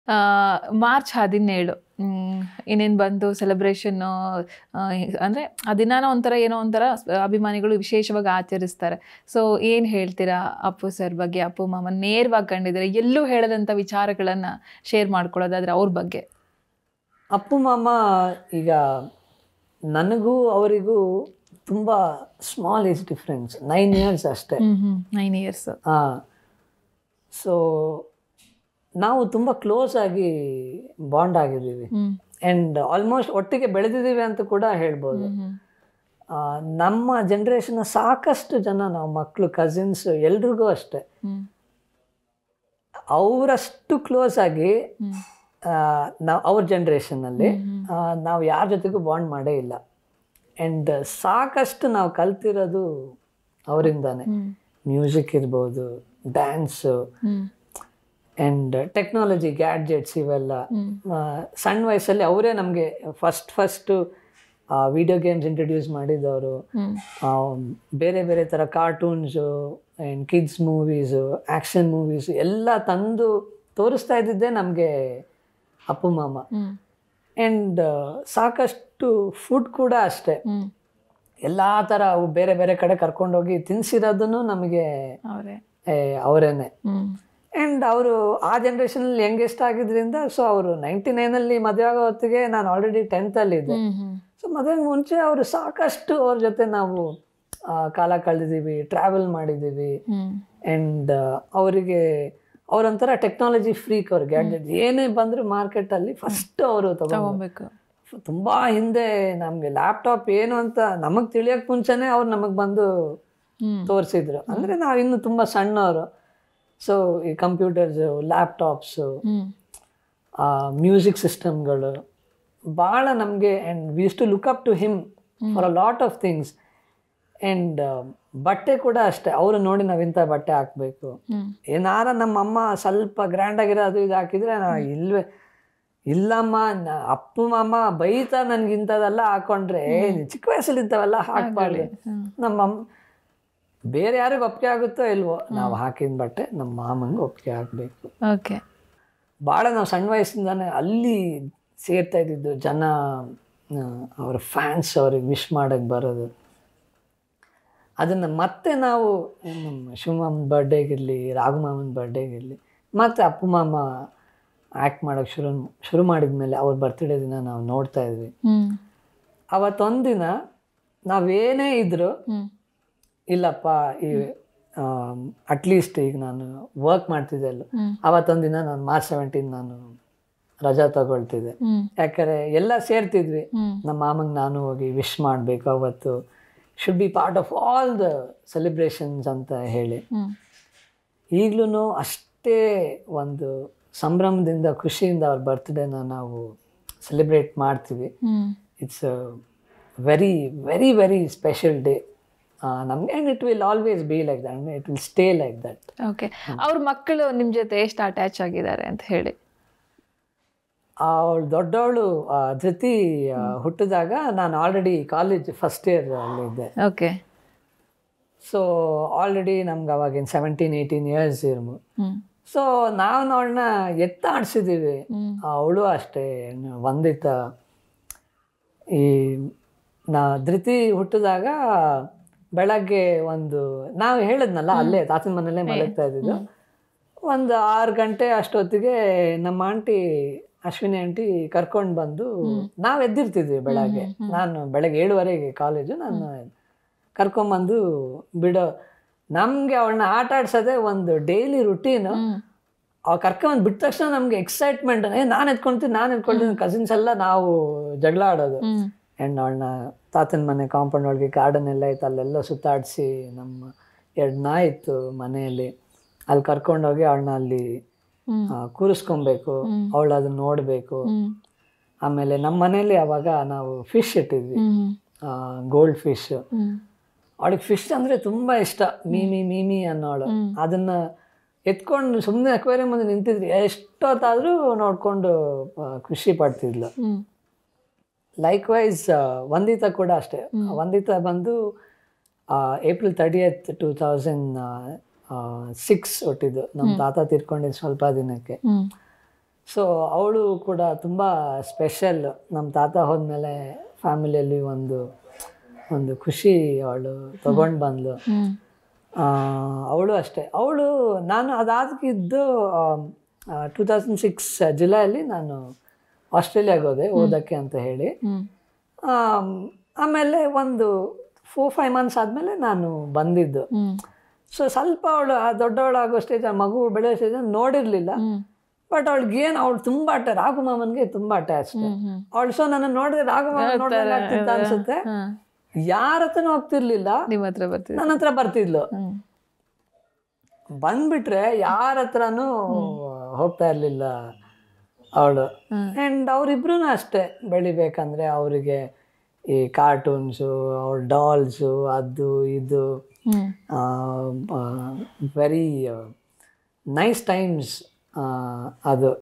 March ಹದಿನೇಳು ಇನ್ನೇನು ಬಂದು ಸೆಲೆಬ್ರೇಷನ್ನು ಅಂದರೆ ಆ ದಿನಾನ ಒಂಥರ ಏನೋ ಒಂಥರ ಅಭಿಮಾನಿಗಳು ವಿಶೇಷವಾಗಿ ಆಚರಿಸ್ತಾರೆ ಸೊ ಏನು ಹೇಳ್ತೀರಾ ಅಪ್ಪು ಸರ್ ಬಗ್ಗೆ ಅಪ್ಪು ಮಾಮ ನೇರವಾಗಿ ಕಂಡಿದ್ದಾರೆ ಎಲ್ಲೂ ಹೇಳದಂಥ ವಿಚಾರಗಳನ್ನು ಶೇರ್ ಮಾಡ್ಕೊಳ್ಳೋದಾದ್ರೆ ಅವ್ರ ಬಗ್ಗೆ ಅಪ್ಪು ಮಾಮ ಈಗ ನನಗೂ ಅವರಿಗೂ ತುಂಬ small age difference nine years ಅಷ್ಟೇ ಹ್ಞೂ ಹ್ಞೂ ನೈನ್ ಇಯರ್ಸ್ ಸೊ ನಾವು ತುಂಬ ಕ್ಲೋಸ್ ಆಗಿ ಬಾಂಡ್ ಆಗಿದ್ದೀವಿ ಹ್ಞೂ ಆ್ಯಂಡ್ ಆಲ್ಮೋಸ್ಟ್ ಒಟ್ಟಿಗೆ ಬೆಳೆದಿದ್ದೀವಿ ಅಂತ ಕೂಡ ಹೇಳ್ಬೋದು ಹ್ಞೂ ಆ, ನಮ್ಮ ಜನ್ರೇಷನ್ನ ಸಾಕಷ್ಟು ಜನ ನಾವು ಮಕ್ಕಳು ಕಸಿನ್ಸ್ ಎಲ್ರಿಗೂ ಅಷ್ಟೇ ಹ್ಞೂ ಅವರಷ್ಟು ಕ್ಲೋಸ್ ಆಗಿ ಹ್ಞೂ ನಾವು ಅವ್ರ ಜನ್ರೇಷನ್ನಲ್ಲಿ ನಾವು ಯಾರ ಜೊತೆಗೂ ಬಾಂಡ್ ಮಾಡೇ ಇಲ್ಲ ಆ್ಯಂಡ್ ಸಾಕಷ್ಟು ನಾವು ಕಲ್ತಿರೋದು ಅವರಿಂದಾನೆ ಹ್ಞೂ ಮ್ಯೂಸಿಕ್ ಇರ್ಬೋದು ಡ್ಯಾನ್ಸು ಹ್ಞೂ ಆ್ಯಂಡ್ ಟೆಕ್ನಾಲಜಿ ಗ್ಯಾಡ್ಜೆಟ್ಸ್ ಇವೆಲ್ಲ ಹ್ಞೂ ಆ, ಸಣ್ಣ ವಯಸ್ಸಲ್ಲಿ ಅವರೇ ನಮಗೆ first first video games introduce ಮಾಡಿದವರು ಹ್ಞೂ ಆ, ಬೇರೆ ಬೇರೆ ಥರ cartoons and kids movies action movies ಎಲ್ಲ ತಂದು ತೋರಿಸ್ತಾ ಇದ್ದಿದ್ದೇ ನಮಗೆ ಅಪ್ಪು ಮಾಮ ಹ್ಞೂ ಆ್ಯಂಡ್ ಸಾಕಷ್ಟು ಫುಡ್ ಕೂಡ ಅಷ್ಟೇ ಹ್ಞೂ ಎಲ್ಲ ಥರ ಅವು ಬೇರೆ ಬೇರೆ ಕಡೆ ಕರ್ಕೊಂಡೋಗಿ ತಿನ್ಸಿರೋದನ್ನು ನಮಗೆ ಅವರೇ ಅವರೇನೆ ಹ್ಞೂ ಆ್ಯಂಡ್ ಅವರು ಆ ಜನ್ರೇಷನಲ್ಲಿ ಯಂಗೆಸ್ಟ್ ಆಗಿದ್ರಿಂದ ಸೊ ಅವರು ನೈಂಟಿ ನೈನಲ್ಲಿ ಮದುವೆ ಆಗೋ ಹೊತ್ತಿಗೆ ನಾನು ಆಲ್ರೆಡಿ ಟೆಂತಲ್ಲಿದ್ದೆ ಹ್ಞೂ ಹ್ಞೂ ಸೊ ಮದುವೆಗೆ ಮುಂಚೆ ಅವರು ಸಾಕಷ್ಟು ಅವ್ರ ಜೊತೆ ನಾವು ಆ, ಕಾಲ ಕಳೆದಿದ್ದೀವಿ ಟ್ರಾವೆಲ್ ಮಾಡಿದ್ದೀವಿ ಹ್ಞೂ ಆ್ಯಂಡ್ ಅವರಿಗೆ ಅವರೊಂಥರ ಟೆಕ್ನಾಲಜಿ ಫ್ರೀಕ್ ಅವ್ರು ಗ್ಯಾಡ್ಜೆಟ್ ಏನೇ ಬಂದರೂ ಮಾರ್ಕೆಟಲ್ಲಿ ಫಸ್ಟ್ ಅವರು ತಗೊಂಡು ತಗೊಬೇಕು ತುಂಬ ಹಿಂದೆ ನಮಗೆ ಲ್ಯಾಪ್ಟಾಪ್ ಏನು ಅಂತ ನಮಗೆ ತಿಳಿಯೋಕೆ ಮುಂಚೆನೇ ಅವ್ರು ನಮಗೆ ಬಂದು ಹ್ಞೂ ತೋರಿಸಿದ್ರು ಅಂದರೆ ನಾವು ಇನ್ನು ತುಂಬ ಸಣ್ಣವರು ಸೊ ಈ ಕಂಪ್ಯೂಟರ್ಸು ಲ್ಯಾಪ್ಟಾಪ್ಸು ಹ್ಞೂ ಮ್ಯೂಸಿಕ್ ಸಿಸ್ಟಮ್ಗಳು ಭಾಳ ನಮಗೆ and was to look up to him for a lot of things and ಬಟ್ಟೆ ಕೂಡ ಅಷ್ಟೇ ಅವರು ನೋಡಿ ನಾವು ಇಂಥ ಬಟ್ಟೆ ಹಾಕಬೇಕು ಹ್ಞೂ ಏನಾರ ನಮ್ಮ ಅಮ್ಮ ಸ್ವಲ್ಪ ಗ್ರ್ಯಾಂಡ್ ಆಗಿರೋ ಅದು ಇದು ಹಾಕಿದ್ರೆ ನಾ ಇಲ್ವೇ ಇಲ್ಲಮ್ಮ ನ- ಅಪ್ಪು ಮಾಮ ಬೈತಾ ನನ್ಗೆ ಇಂಥದೆಲ್ಲ ಹಾಕೊಂಡ್ರೆ "ಏ, ನೀನ್ ಚಿಕ್ಕ ವಯಸ್ಸಲ್ಲಿ ಇಂಥವೆಲ್ಲ ಹಾಕ್ಬಾರ್ದು ಹ್ಮ್. ನಮ್ಮ ಅಮ್ಮ ಬೇರೆ ಯಾರಿಗೂ ಒಪ್ಪಿಗೆ ಆಗುತ್ತೋ ಇಲ್ವೋ ನಾವು ಹಾಕಿದ ಬಟ್ಟೆ ನಮ್ಮ ಮಾಮಂಗೆ ಒಪ್ಪಿಗೆ ಆಗಬೇಕು ಓಕೆ ಭಾಳ ನಾವು ಸಣ್ಣ ವಯಸ್ಸಿಂದಾನೆ ಅಲ್ಲಿ ಸೇರ್ತಾ ಇದ್ದಿದ್ದು ಜನ ಆ, ಅವ್ರ ಫ್ಯಾನ್ಸ್ ಅವ್ರಿಗೆ ವಿಶ್ ಮಾಡಕ್ಕೆ ಬರೋದು ಅದನ್ನು ಮತ್ತೆ ನಾವು ನಮ್ಮ ಶಿವಮಾಮನ ಬರ್ಡೇಗಿರಲಿ ರಾಘುಮಾಮನ ಬರ್ಡೇಗಿರಲಿ ಮತ್ತೆ ಅಪ್ಪು ಮಾಮ ಆ್ಯಕ್ಟ್ ಮಾಡೋಕ್ಕೆ ಶುರು ಶುರು ಮಾಡಿದ ಮೇಲೆ ಅವ್ರ ಬರ್ತ್ಡೇ ದಿನ ನಾವು ನೋಡ್ತಾ ಇದ್ವಿ ಹ್ಞೂ ಅವತ್ತೊಂದಿನ ನಾವೇನೇ ಇದ್ದರೂ ಹ್ಞೂ ಇಲ್ಲಪ್ಪ ಈ ಅಟ್ಲೀಸ್ಟ್ ಈಗ ನಾನು ವರ್ಕ್ ಮಾಡ್ತಿದ್ದೆ ಅಲ್ಲ ಹ್ಮ್. ಅವತ್ತೊಂದಿನ ನಾನು ಮಾರ್ಚ್ ಸೆವೆಂಟೀನ್ ನಾನು ರಜಾ ತಗೊಳ್ತಿದ್ದೆ ಹ್ಞೂ ಯಾಕಂದರೆ ಎಲ್ಲ ಸೇರ್ತಿದ್ವಿ ಹ್ಞೂ ನಮ್ಮ ಮಾಮಂಗೆ ನಾನು ಹೋಗಿ ವಿಶ್ ಮಾಡಬೇಕು ಅವತ್ತು should be part of all the celebrations ಅಂತ ಹೇಳಿ ಹ್ಞೂ ಈಗಲೂ ಅಷ್ಟೇ ಒಂದು ಸಂಭ್ರಮದಿಂದ ಖುಷಿಯಿಂದ ಅವ್ರ ಬರ್ತ್ಡೇನ ನಾವು ಸೆಲೆಬ್ರೇಟ್ ಮಾಡ್ತೀವಿ ಹ್ಞೂ it's very very very special day ನಮಗೆ and it will always be like that it will stay like that okay ಅವ್ರ ಮಕ್ಕಳು ನಿಮ್ಮ ಜೊತೆ ಎಷ್ಟು ಅಟ್ಯಾಚ್ ಆಗಿದ್ದಾರೆ ಅಂತ ಹೇಳಿ ಅವಳು ದೊಡ್ಡವಳು ಧೃತಿ ಆ, ಹುಟ್ಟಿದಾಗ ನಾನು ಆಲ್ರೆಡಿ ಕಾಲೇಜ್ ಫಸ್ಟ್ ಇಯರ್ ಅಲ್ಲಿದ್ದೆ ಓಕೆ ಸೊ ಆಲ್ರೆಡಿ ನಮ್ಗೆ ಅವಾಗಿನ ಸೆವೆಂಟೀನ್ ಏಯ್ಟೀನ್ ಇಯರ್ಸ್ ಇರ್ಮು ಹ್ಞೂ ಸೊ ನಾವು ಅವಳನ್ನ ಎತ್ತಾಡ್ಸಿದ್ದೀವಿ ಹ್ಞೂ ಅವಳು ಅಷ್ಟೇ ಏನು ವಂದಿತ ಈ ನಾ ಧೃತಿ ಹುಟ್ಟಿದಾಗ ಬೆಳಗ್ಗೆ ಒಂದು ನಾವು ಹೇಳಿದ್ನಲ್ಲ ಅಲ್ಲೇ ತಾತನ ಮನೆಯಲ್ಲೇ ಮಲಗ್ತಾ ಇದ್ದಿದ್ದು ಒಂದು ಆರು ಗಂಟೆ ಅಷ್ಟೊತ್ತಿಗೆ ನಮ್ಮ ಆಂಟಿ ಅಶ್ವಿನಿ ಆಂಟಿ ಕರ್ಕೊಂಡು ಬಂದು ನಾವು ಎದ್ದಿರ್ತಿದ್ವಿ ಬೆಳಗ್ಗೆ ನಾನು ಬೆಳಗ್ಗೆ ಏಳುವರೆಗೆ ಕಾಲೇಜು ನಾನು ಕರ್ಕೊಂಬಂದು ಬಿಡೋ ನಮಗೆ ಅವಳನ್ನ ಆಟ ಆಡ್ಸೋದೇ ಒಂದು ಡೈಲಿ ರುಟೀನು ಹ್ಞೂ ಅವ್ ಕರ್ಕೊಂಡ್ ಬಿಟ್ಟ ತಕ್ಷಣ ನಮ್ಗೆ ಎಕ್ಸೈಟ್ಮೆಂಟ್ ಏ ನಾನು ಎತ್ಕೊಂತೀನಿ ನಾನು ಎತ್ಕೊಳ್ತೀನಿ ಕಸಿನ್ಸ್ ಎಲ್ಲ ನಾವು ಜಗಳ ಆಡೋದು ಹ್ಞೂ ಆ್ಯಂಡ್ ಅವಳನ್ನ ತಾತನ ಮನೆ ಕಾಂಪೌಂಡ್ ಒಳಗೆ ಗಾರ್ಡನ್ ಎಲ್ಲ ಇತ್ತು ಅಲ್ಲೆಲ್ಲ ಸುತ್ತಾಡಿಸಿ ನಮ್ಮ ಎರಡು ನಾಯಿ ಇತ್ತು ಮನೆಯಲ್ಲಿ ಅಲ್ಲಿ ಕರ್ಕೊಂಡೋಗಿ ಅವಳನ್ನ ಅಲ್ಲಿ ಹ್ಞೂ ಆ, ಕೂರಿಸ್ಕೊಬೇಕು ಅವಳು ಅದನ್ನ ನೋಡಬೇಕು ಹ್ಞೂ ಆಮೇಲೆ ನಮ್ಮ ಮನೇಲಿ ಅವಾಗ ನಾವು ಫಿಶ್ ಇಟ್ಟಿದ್ವಿ ಹ್ಞೂ ಗೋಲ್ಡ್ ಫಿಶ್ ಹ್ಞೂ ಅವಳಿಗೆ ಫಿಶ್ ಅಂದರೆ ತುಂಬ ಇಷ್ಟ ಮೀಮಿ ಮೀಮಿ ಅನ್ನೋಳು ಅದನ್ನು ಎತ್ಕೊಂಡು ಸುಮ್ಮನೆ ಅಕ್ವೇರಿಯಂ ಮುಂದೆ ನಿಂತಿದ್ರಿ ಎಷ್ಟೊತ್ತಾದರೂ ನೋಡಿಕೊಂಡು ಖುಷಿ ಪಡ್ತಿದ್ಲು ಹ್ಞೂ ಲೈಕ್ ವೈಸ್ ವಂದಿತ ಕೂಡ ಅಷ್ಟೇ ವಂದಿತ ಬಂದು April thirtieth two thousand six ಹುಟ್ಟಿದ್ದು ನಮ್ಮ ತಾತ ತೀರ್ಕೊಂಡಿದ್ದು ಸ್ವಲ್ಪ ದಿನಕ್ಕೆ ಹ್ಞೂ ಸೊ ಅವಳು ಕೂಡ ತುಂಬ ಸ್ಪೆಷಲ್ ನಮ್ಮ ತಾತ ಹೋದ್ಮೇಲೆ ಫ್ಯಾಮಿಲಿಯಲ್ಲಿ ಒಂದು ಒಂದು ಖುಷಿ ಅವಳು ತಗೊಂಡು ಬಂದ್ಲು ಹ್ಮ್ ಅವಳು ಅಷ್ಟೇ ಅವಳು ನಾನು ಅದಾದಕ್ಕಿದ್ದು ಟೂ ತೌಸಂಡ್ ಸಿಕ್ಸ್ ಜುಲೈಯಲ್ಲಿ ನಾನು ಆಸ್ಟ್ರೇಲಿಯಾಗೆ ಹೋದೆ ಓದೋಕ್ಕೆ ಅಂತ ಹೇಳಿ ಹ್ಮ್ ಆಮ್, ಆಮೇಲೆ ಒಂದು ಫೋರ್ ಫೈವ್ ಮಂತ್ಸ್ ಆದಮೇಲೆ ನಾನು ಬಂದಿದ್ದು ಹ್ಮ್ ಸೊ ಸ್ವಲ್ಪ ಅವಳು ದೊಡ್ಡವಳಾಗೋ ಸ್ಟೇಜ್ ಮಗು ಬೆಳೆಯೋ ಸ್ಟೇಜ್ ನೋಡಿರಲಿಲ್ಲ ಹ್ಮ್ ಬಟ್ ಅವಳಿಗೆ ಏನು ಅವಳು ತುಂಬ ಅಟ್ಟ ರಾಘು ಮಾಮನ್ಗೆ ತುಂಬ ಅಟ್ಯಾಚ್ ಹ್ಮ್ ಹ್ಮ್ ಅವಳು ಸೊ ನನ್ನ ನೋಡಿದ್ರೆ ರಾಘು ಮಾಮನ್ ನೋಡಿದ್ರೆ ಆಗ್ತಿತ್ತ ಅನ್ಸುತ್ತೆ ಹಾ ಯಾರ ಹತ್ರನೂ ಹೋಗ್ತಿರ್ಲಿಲ್ಲ ನಿಮ್ಮ ಹತ್ರ ಬರ್ತಿದ್ದೆ ನನ್ನ ಹತ್ರ ಬರ್ತಿದ್ಲು ಹ್ಮ್ ಬಂದ್ಬಿಟ್ರೆ ಯಾರ ಹತ್ರನೂ ಹೋಗ್ತಾ ಇರಲಿಲ್ಲ ಅವಳು ಆ್ಯಂಡ್ ಅವರಿಬ್ರು ಅಷ್ಟೇ ಬೆಳಿಬೇಕಂದ್ರೆ ಅವರಿಗೆ ಈ ಕಾರ್ಟೂನ್ಸು ಅವ್ರ ಡಾಲ್ಸು ಅದು ಇದು ಹ್ಮ್ ವೆರಿ ನೈಸ್ ಟೈಮ್ಸ್ ಅದು